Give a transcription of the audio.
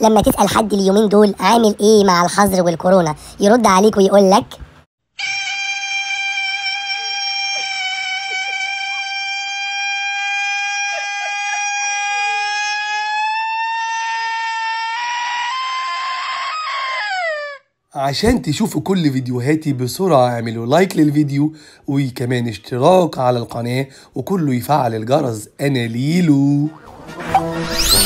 لما تسال حد اليومين دول عامل ايه مع الحظر والكورونا يرد عليك ويقول لك عشان تشوفوا كل فيديوهاتي بسرعة اعملوا لايك للفيديو وكمان اشتراك على القناة وكله يفعل الجرس انا ليلو